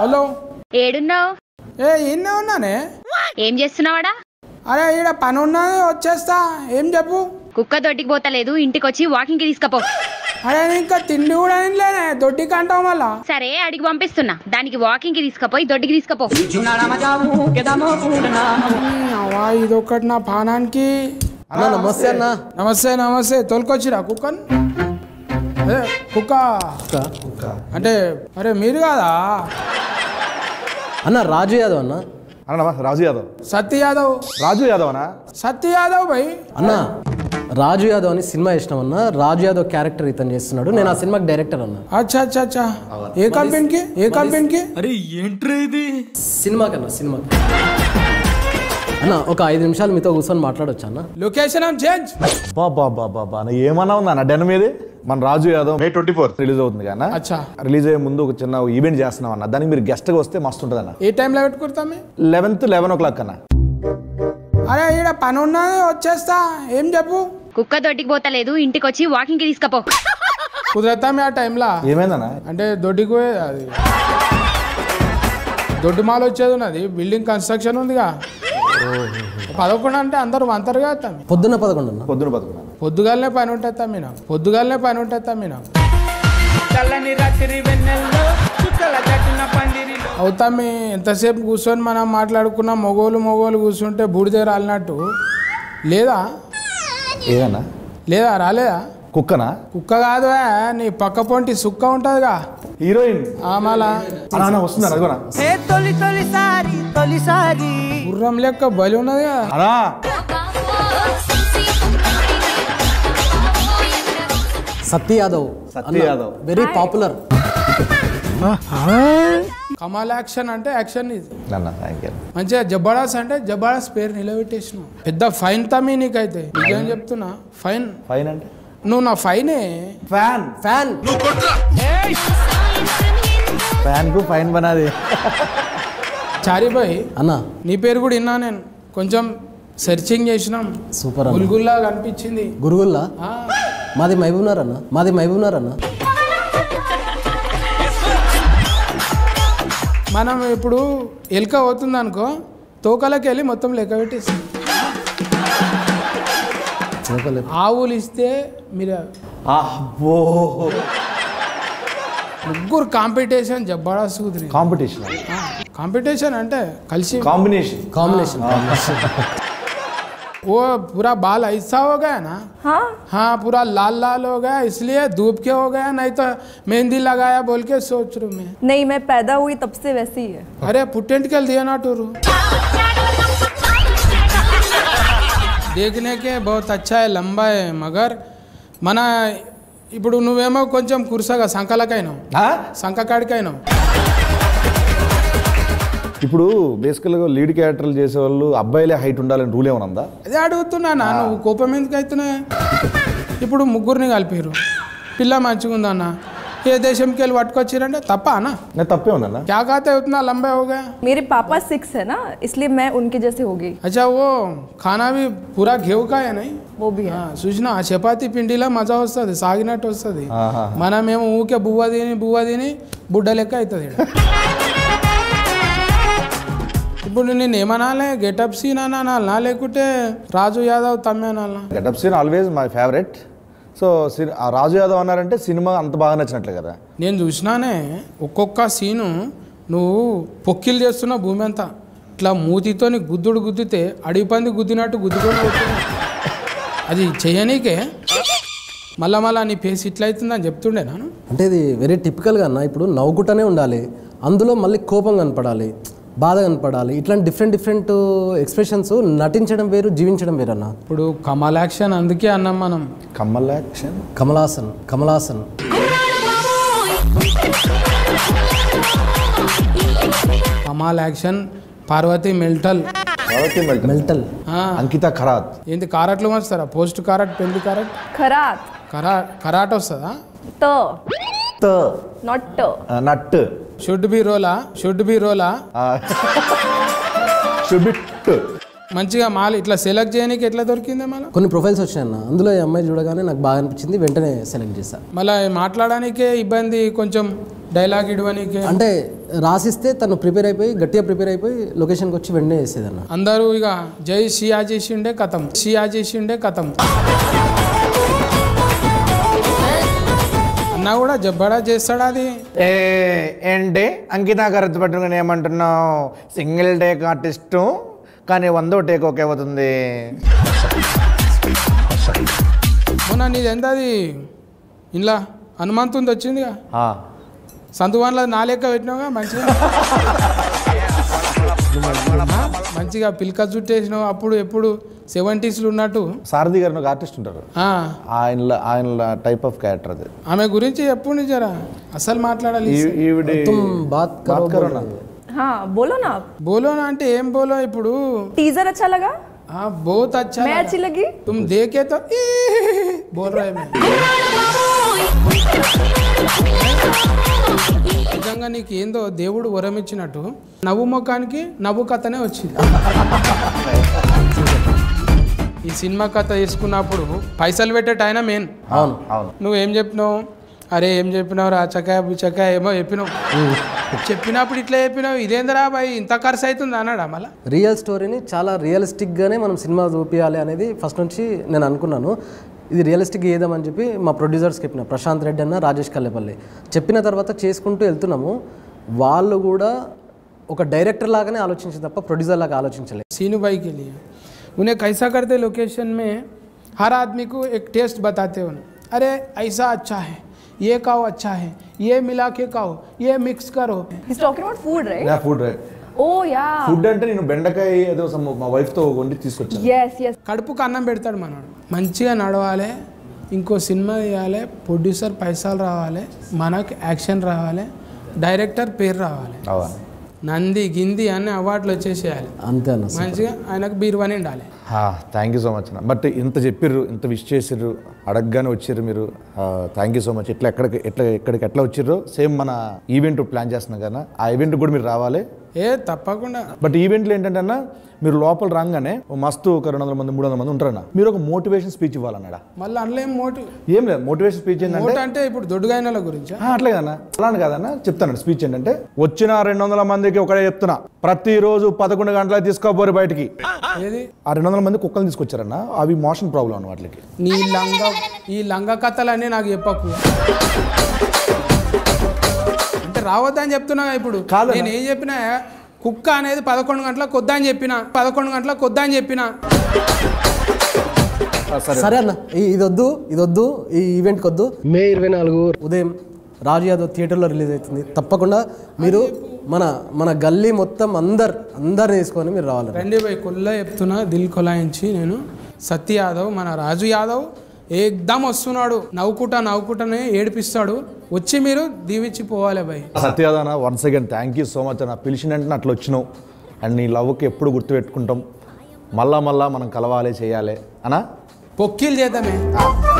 Hello ఏడున్నావు ఏ ఈయనే ఉన్నానే ఏం చేస్తున్నావాడా అరే ఈడ పని ఉన్నది వచ్చేస్తా ఏం చెప్పు కుక్క దొడ్డికి పోతలేదు ఇంటికి వచ్చి వాకింగ్ కి తీసుకపో అరే నేను ఇంకా తిండి కూడా తినలేనే దొడ్డికి అంటావు మళ్ళా సరే అడిగి పంపిస్తున్నా దానికి వాకింగ్ కి తీసుకపోయి దొడ్డికి తీసుకపో అవ్వా ఇదొకటి నా పానానికి అన్న నమస్తే అన్న నమస్తే నమస్తే తోలుకొచ్చిరా కుక్కని అదే కుక్క అంటే అరే మీరు కాదా అన్న రాజు యాదవ్ అన్న అన్న నమస్తే రాజు యాదవ్ సత్య యాదవ్ రాజు యాదవ్ అనా సత్య యాదవ్ భయ్ అన్న రాజు యాదవ్ అని సినిమా ఇష్టం అన్న రాజు యాదవ్ క్యారెక్టర్ ఇతను చేస్తున్నాడు నేను ఆ సినిమాకి డైరెక్టర్ అన్న అచ్చా అచ్చా అచ్చా ఏ కంపెనీకి ఏ కంపెనీకి సినిమా కన్నా సినిమా అన్న ఒక ఐదు నిమిషాలు మీతో కూర్చొని మాట్లాడొచ్చా అన్న లొకేషన్ ఆమ్ చేంజ్ బాబా బాబా బా ఏమన్నా ఉందా అన్న డెన్ మీది మన Raju Yadav May twenty fourth release అవుతుంది కదా అచ్చా రిలీజ్ అయ్యే ముందు ఒక చిన్న ఈవెంట్ చేస్తున్నాం అన్న దానికి మీరు గెస్ట్గా వస్తే మస్తు ఉంటుంది అన్న ఏ టైంలో పెట్టుకుంటామే లెవెన్త్ లెవెన్ ఓ క్లాక్ అన్న అరే ఈడ పని ఉన్నది వచ్చేస్తా ఏం చెప్పు కుక్క దొడ్డికి పోతలేదు ఇంటికి వచ్చి వాకింగ్ కి తీసుకపో కుదరతామే ఆ టైంలో ఏమైందన్న అంటే దొడ్డికి పోయే అది దొడ్డి మాల్ వచ్చేది ఉన్నది బిల్డింగ్ కన్స్ట్రక్షన్ ఉందిగా పదకొండు అంటే అందరూ వంతరు కదా తమ్మి పొద్దున్న పదకొండు అన్న పొద్దున బతుకున్నాను పొద్దుగాలనే పని ఉంటుంది తమ్మి నాకు పొద్దుగాలనే పని ఉంటుంది తమ్మి నాకు అవుతామి ఎంతసేపు కూర్చొని మనం మాట్లాడుకున్న మొగోలు మొగోలు కూర్చుంటే బూడిదే రాలినట్టు లేదా ఏదన్నా లేదా రాలేదా కుక్కనా కుక్క కాదు నీ పక్క పొంటి సుక్క ఉంటుందిగా హీరోయిన్ ఆమాల అన్నా అన్న వస్తున్నారు అదిగోనా ఏ తొలి తొలిసారి తొలిసారి గుర్రం లెక్క బలి ఉన్నది కదా అనా Satya Yadav Satya Yadav very popular Kamal action అంటే యాక్షన్ ఇది అన్న థ్యాంక్ యూ మంచిగా జబర్దస్త్ అంటే జబర్దస్త్ పేరు నిలబెట్టేసినావు పెద్ద ఫైన్ తమ్మి నీకైతే నిజం చెప్తున్నా ఫైన్ ఫైన్ అంటే నువ్వు నా ఫైనే ఫ్యాన్ ఫ్యాన్ ఫ్యాన్ కు ఫైన్ బనాది చారిబాయ్ అన్న నీ పేరు కూడా విన్నా నేను కొంచెం సెర్చింగ్ చేసినాం సూపర్ అన్న గుల్గుల్లా కనిపించింది గురుగుల్లా ఆ, మాది మహబూబ్నగర్ అన్న మాది మహబూబ్నగర్ అన్న మనం ఇప్పుడు ఎలుక అవుతుంది అనుకో తోకలకి వెళ్ళి మొత్తం లెక్క పెట్టేసి చూపలేదు ఆవులు ఇస్తే మీరు అబ్బో ముగ్గురు కాంపిటీషన్ జబర్దస్త్ కుదిరి కాంపిటీషన్ కాంపిటీషన్ అంటే కలిసి కాంబినేషన్ కాంబినేషన్ वो पूरा बाल ऐसा हो गया ना हाँ हाँ पूरा लाल लाल हो गया इसलिए धूप के हो गया नहीं तो मेहंदी लगाया बोल के सोच रू मैं नहीं मैं पैदा हुई तब से वैसी ही है अरे पुटेंट के दिया ना टूरू देखने के बहुत अच्छा है लंबा है मगर మన ఇప్పుడు నువ్వేమో కొంచెం కురుసగా సంకలకైనావు సంకకాడికైనావు ఇప్పుడు బేసికల్గా లీడ్ క్యారెక్టర్లు చేసేవాళ్ళు అబ్బాయిలే హైట్ ఉండాలని రూల్ ఏమైనా ఉందా అదే అడుగుతున్నా నా నువ్వు కోపం ఎందుకు అవుతున్నాయి ఇప్పుడు ముగ్గురిని కలిపారు పిల్ల మంచిగా ఉందన్న ఏ దేశంకి వెళ్ళి పట్టుకొచ్చిరంటే తప్ప అన్న నేను తప్పే ఉందన్న क्या कहते हैं उतना लंबे हो गए मेरे पापा सिक्स है ना इसलिए मैं उनके जैसे हो गई अच्छा वो खाना भी पूरा घेव का है नहीं वो भी है చూసిన ఆ చపాతి పిండిలో మజా వస్తుంది సాగినట్టు వస్తుంది ఆహా. మనమేమో ఊకే బువ్వ తిని బువ్వ తిని బుడ్డ లెక్క అవుతుంది ఈడ. ఇప్పుడు నేను ఏమనాలే గెటప్ సీన్ అనాలా లేకుంటే రాజు యాదవ్ తమ్మే అనాలా getup scene always my favourite so ఆ రాజు యాదవ్ అన్నారంటే సినిమా అంత బాగా నచ్చినట్లే కదా నేను చూసినానే ఒక్కొక్క సీను నువ్వు పొక్కిలు చేస్తున్న భూమి అంతా ఇట్లా మూతితోని గుద్దుడు గుద్దితే అడవి పంది గుద్దినట్టు గుద్దుకొని పోతున్నావు. అది చేయనీకే మళ్ళా మళ్ళా నీ ఫేస్ ఇట్లా అవుతుందని చెప్తుండే నాను అంటే ఇది వెరీ టిపికల్గా అన్న ఇప్పుడు నవ్వుకుంటూనే ఉండాలి అందులో మళ్ళీ కోపం కనపడాలి బాధ కనపడాలి ఇట్లాంటి డిఫరెంట్ డిఫరెంట్ ఎక్స్ప్రెషన్స్ నటించడం వేరు జీవించడం వేరు అన్న ఇప్పుడు కమల్ యాక్షన్ అందుకే అన్నాం మనం కమ్మల్ యాక్షన్ కమలాసన్ కమలాసన్ కమాల్ యాక్షన్ పార్వతి మెల్టల్ మెల్టల్ ఆ, అంకిత ఖరాత్ ఏంది కారట్లు వస్తారా పోస్ట్ కారట్ పెళ్లి కారట్ खरात కరా కరాట్ వస్తుందా त త नॉट ट నట్ షుడ్ బి రోలా షుడ్ బి రోలా షుబిట్ మంచిగా మాల్ ఇట్లా సెలెక్ట్ చేయడానికి ఎట్లా దొరికిందే మళ్ళీ కొన్ని ప్రొఫైల్స్ వచ్చాయి అన్న అందులో ఈ అమ్మాయి చూడగానే నాకు బాగా అనిపించింది వెంటనే సెలెక్ట్ చేశా మళ్ళీ మాట్లాడడానికే ఇబ్బంది కొంచెం డైలాగ్ ఇవ్వడానికే అంటే రాసిస్తే తను ప్రిపేర్ అయిపోయి గట్టిగా ప్రిపేర్ అయిపోయి లొకేషన్కి వచ్చి వెంటనే వేసేదన్న అందరూ ఇక జై షియా చేసిండే కథం షియా చేసిండే కథం అన్నా కూడా జబ్బడా చేస్తాడా అది ఏ ఏంటి అంకిత కరెక్ట్ పట్టుకుని ఏమంటున్నావు సింగిల్ టేక్ ఆర్టిస్టు కానీ వందో టేక్ ఓకే అవుతుంది మొన్న నీది ఎంత అది ఇంట్లో హనుమంతుంది వచ్చిందిగా ఆ, సంతువాన్లో నా లెక్క పెట్టినావుగా మంచిగా ఆ, మంచిగా పిల్క జుట్టేసినావు అప్పుడు ఎప్పుడు సెవెంటీస్లో ఉన్నట్టు సారథి గారు ఒక ఆర్టిస్ట్ ఉంటారు ఆ, ఆయన ఆయన టైప్ ఆఫ్ క్యారెక్టర్ అది ఆమె గురించి ఎప్పుడు జరా అసలు మాట్లాడాలి ఈ- ఈవిడి తుమ్ బాత్ కరో కరో బోల్ నా. రహే. हाँ बोलो ना आप బోలోనా అంటే ఏం బోలో ఇప్పుడు टीजर अच्छा लगा ఆ బహుత్ అచ్చా मैं లగా. अच्छी लगी तुम देखे तो ई बोल रहे मैं నిజంగా నీకు ఏందో దేవుడు వరం ఇచ్చినట్టు నవ్వు ముఖానికి నవ్వు కథనే వచ్చింది ఈ సినిమా కథ తీసుకున్నప్పుడు పైసలు పెట్టేట ఆయన మెయిన్ అవును అవును నువ్వేం చెప్పినావు అరే ఏం చెప్పినావు రా చకాయ బుచ్చకాయ ఏమో చెప్పినావు చెప్పినప్పుడు ఇట్లా చెప్పినావు ఇదేందిరా బాయ్ ఇంత ఖర్చు అవుతుంది అన్నాడా మళ్ళా రియల్ స్టోరీని చాలా రియలిస్టిక్గానే మనం సినిమా చూపించాలి అనేది ఫస్ట్ నుంచి నేను అనుకున్నాను ఇది రియలిస్టిక్ ఏదామని చెప్పి మా ప్రొడ్యూసర్స్ చెప్పిన ప్రశాంత్ రెడ్డి అన్న రాజేష్ కల్లేపల్లి చెప్పిన తర్వాత చేసుకుంటూ వెళ్తున్నాము వాళ్ళు కూడా ఒక డైరెక్టర్ లాగానే ఆలోచించారు తప్ప ప్రొడ్యూసర్ లాగా ఆలోచించలేదు सीनू भाई के लिए उन्हें कैसा करते लोकेशन में हर आदमी को एक टेस्ट बताते हो अरे ऐसा अच्छा है ये खाओ अच्छा है ये मिला के खाओ ये मिक्स करो He's talking about food, right? నా ఫుడ్ Oh yeah. ఫుడ్ అంటే నేను బెండకాయ ఏదో some మా వైఫ్తో వండి తీసుకొచ్చాను Yes, yes. కడుపుకు అన్నం పెడతాడు మనోడు మంచిగా నడవాలి ఇంకో సినిమా తీయాలి ప్రొడ్యూసర్ పైసలు రావాలి మనకు యాక్షన్ రావాలి డైరెక్టర్ పేరు రావాలి అవా నంది గింది అన్ని అవార్డులు వచ్చేసేయాలి అంతే అన్న మంచిగా ఆయనకు బీరువాని ఉండాలి థ్యాంక్ యూ సో మచ్ అన్న బట్ ఇంత చెప్పిర్రు ఇంత విష్ చేసిర్రు అడగగానే వచ్చిర్రు మీరు థ్యాంక్ యూ సో మచ్ ఎట్లా ఎక్కడికి ఎట్లా ఎక్కడికి ఎట్లా వచ్చిర్రు సేమ్ మన ఈవెంట్ ప్లాన్ చేస్తున్నాం కదా ఆ ఈవెంట్ కూడా మీరు రావాలి ఏ తప్పకుండా బట్ ఈవెంట్లు ఏంటంటే అన్న మీరు లోపల రాగానే ఓ మస్తు ఒక రెండు వందల మంది మూడు వందల మంది ఉంటారన్న మీరు ఒక మోటివేషన్ స్పీచ్ ఇవ్వాలన్నాడా మళ్ళీ అందులో ఏం మోటివ్ ఏం లేదు మోటివేషన్ స్పీచ్ ఏంటంటే మోట అంటే ఇప్పుడు దొడ్డుగాయనల గురించా ఆ, అట్లే కదన్నా అలానే కాదన్న చెప్తాను స్పీచ్ ఏంటంటే వచ్చిన రెండు వందల మందికి ఒకటే చెప్తున్నా ప్రతిరోజు పదకొండు గంటలకు తీసుకోపోరు బయటికి ఏది ఆ రెండు వందల మంది కుక్కలు తీసుకొచ్చారన్న అవి మోషన్ ప్రాబ్లం అన్న వాటికి నీ లంగ ఈ లంగ కథలన్నీ నాకు చెప్పకు అంటే రావద్దని చెప్తున్నా ఇప్పుడు కాదన్న. నేను ఏం చెప్పినా కుక్క అనేది పదకొండు గంటలకు కొద్దా అని చెప్పిన పదకొండు గంటలకు కొద్దా అని చెప్పిన సరే అన్న ఈ- ఇది వద్దు ఇది వద్దు ఈ ఈవెంట్కి వద్దు మే ఇరవై నాలుగు ఉదయం రాజు యాదవ్ థియేటర్లో రిలీజ్ అవుతుంది తప్పకుండా మీరు మన మన గల్లీ మొత్తం అందరు అందరిని తీసుకొని మీరు రావాలి రండి పోయి కొల్ల చెప్తున్నా దిల్ కొలాయించి నేను సత్య యాదవ్ మన రాజు యాదవ్ ఏకదమ్ వస్తున్నాడు నవ్వుకుంటా నవ్వుకుంటానే ఏడిపిస్తాడు వచ్చి మీరు దీవించి పోవాలి భయ్ సత్యాదన once again thank you so much అన్న పిలిచిన వెంటనే అట్లా వచ్చినావు అండ్ నీ లవ్కి ఎప్పుడు గుర్తుపెట్టుకుంటాం మళ్ళా మళ్ళా మనం కలవాలి చేయాలి అనా పొక్కిలు చేద్దామే